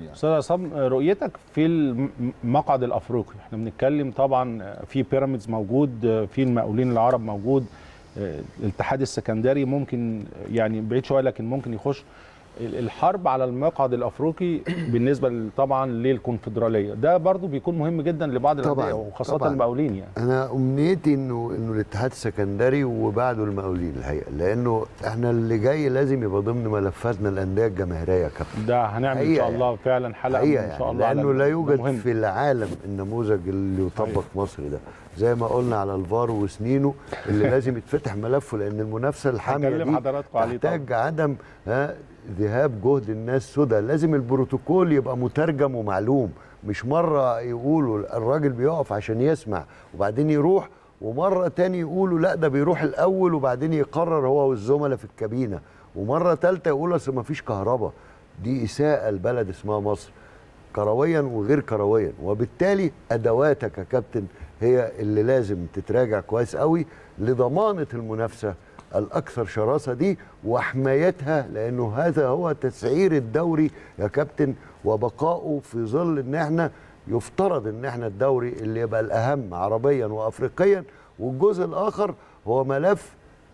استاذ عصام رؤيتك في المقعد الافريقي احنا بنتكلم طبعا في بيراميدز موجود في المقاولين العرب موجود الاتحاد السكندري ممكن يعني بعيد شويه لكن ممكن يخش الحرب على المقعد الافريقي بالنسبه طبعا للكونفدراليه ده برضو بيكون مهم جدا لبعض الانديه وخاصه طبعاً. المقاولين يعني انا امنيتي انه انه الاتحاد السكندري وبعده المقاولين الحقيقه لانه احنا اللي جاي لازم يبقى ضمن ملفاتنا الانديه الجماهيريه يا كابتن ده هنعمل ان حقيقة شاء الله فعلا حلقه حقيقة ان شاء يعني الله على لانه لا ده يوجد مهم. في العالم النموذج اللي يطبق في مصر ده زي ما قلنا على الفار وسنينه اللي لازم يتفتح ملفه لان المنافسه الحاميه هكلم دي حضراتكم عليه تحتاج عدم ها ذهاب جهد الناس سدى لازم البروتوكول يبقى مترجم ومعلوم مش مره يقولوا الراجل بيقف عشان يسمع وبعدين يروح ومره تاني يقولوا لا ده بيروح الاول وبعدين يقرر هو والزملاء في الكابينه ومره ثالثه يقولوا اصل ما فيش كهرباء دي اساءه البلد اسمها مصر كرويا وغير كرويا وبالتالي ادواتك يا كابتن هي اللي لازم تتراجع كويس قوي لضمانه المنافسه الاكثر شراسه دي وحمايتها لانه هذا هو تسعير الدوري يا كابتن وبقائه في ظل ان احنا يفترض ان احنا الدوري اللي يبقى الاهم عربيا وافريقيا والجزء الاخر هو ملف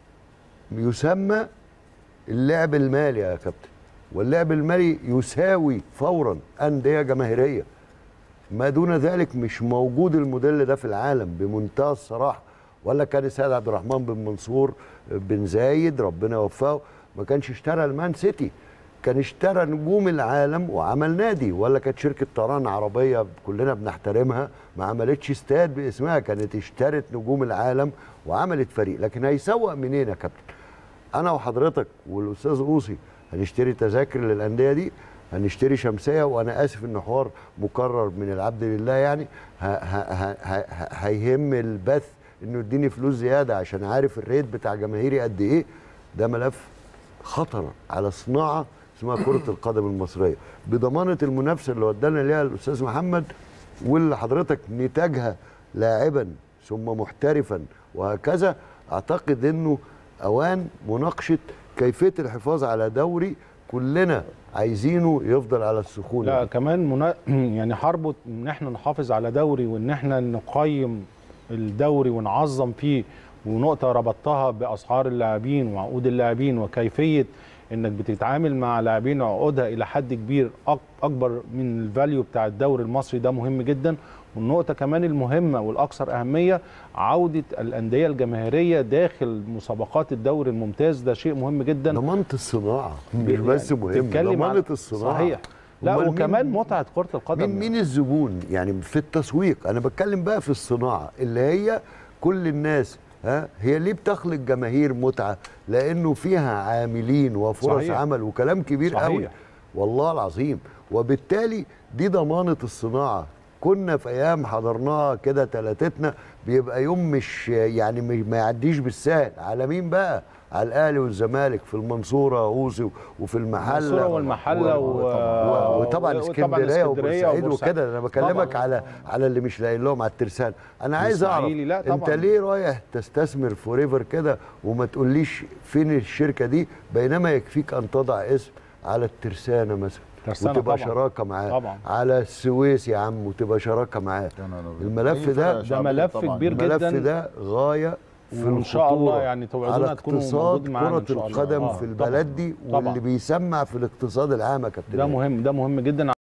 يسمى اللعب المالي يا كابتن واللعب المالي يساوي فورا انديه جماهيريه ما دون ذلك مش موجود الموديل ده في العالم بمنتهى الصراحه ولا كان سيد عبد الرحمن بن منصور بن زايد ربنا يوفقه ما كانش اشترى المان سيتي كان اشترى نجوم العالم وعمل نادي ولا كانت شركه طيران عربيه كلنا بنحترمها ما عملتش استاد باسمها كانت اشترت نجوم العالم وعملت فريق لكن هيسوق منين يا كابتن انا وحضرتك والاستاذ اوصي هنشتري تذاكر للانديه دي هنشتري شمسيه وانا اسف ان حوار مكرر من العبد لله يعني ه- ه- ه- ه- هيهم البث انه يديني فلوس زياده عشان عارف الريت بتاع جماهيري قد ايه ده ملف خطر على صناعه اسمها كره القدم المصريه بضمانه المنافسه اللي ودانا ليها الاستاذ محمد واللي حضرتك نتاجها لاعبا ثم محترفا وهكذا اعتقد انه اوان مناقشه كيفيه الحفاظ على دوري كلنا عايزينه يفضل على السخونه لا كمان منا... يعني حربه ان احنا نحافظ على دوري وان احنا نقيم الدوري ونعظم فيه ونقطه ربطتها باسعار اللاعبين وعقود اللاعبين وكيفيه انك بتتعامل مع لاعبين عقودها الى حد كبير أك- اكبر من الفاليو بتاع الدوري المصري ده مهم جدا والنقطه كمان المهمه والاكثر اهميه عوده الانديه الجماهيريه داخل مسابقات الدوري الممتاز ده شيء مهم جدا ضمانه الصناعه مش يعني بس مهم تتكلم ضمانه على- الصناعه صحيح لا أمال وكمان مين- متعه كره القدم مين مين الزبون يعني في التسويق انا بتكلم بقى في الصناعه اللي هي كل الناس ها هي ليه بتخلق جماهير متعه لانه فيها عاملين وفرص صحيح. عمل وكلام كبير صحيح. قوي والله العظيم وبالتالي دي ضمانه الصناعه كنا في ايام حضرناها كده تلاتتنا بيبقى يوم مش يعني م- ما يعديش بالسهل على مين بقى على الاهلي والزمالك في المنصوره اوسي وفي المحله المنصورة والمحلة و- و- وطبعا و- اسكندريه اسكندرية وبورسعيد وبورسعيد. وكده انا بكلمك طبعاً. على على اللي مش لاقيين لهم على الترسانه انا عايز اعرف الإسماعيلي، لا انت طبعاً. ليه رايح تستثمر فوريفر كده وما تقوليش فين الشركه دي بينما يكفيك ان تضع اسم على الترسانه مثلا ترسانة وتبقى طبعاً. شراكه معاه طبعاً. على السويس يا عم وتبقى شراكه معاه الملف ده ده ملف كبير الملف جدا ده غايه في وإن شاء الله الخطورة يعني توعدونا على تكونوا اقتصاد موجود معانا كرة إن شاء الله. القدم آه، في طبعاً. البلد دي طبعاً. واللي بيسمع في الاقتصاد العام يا كابتن ده مهم ده مهم جدا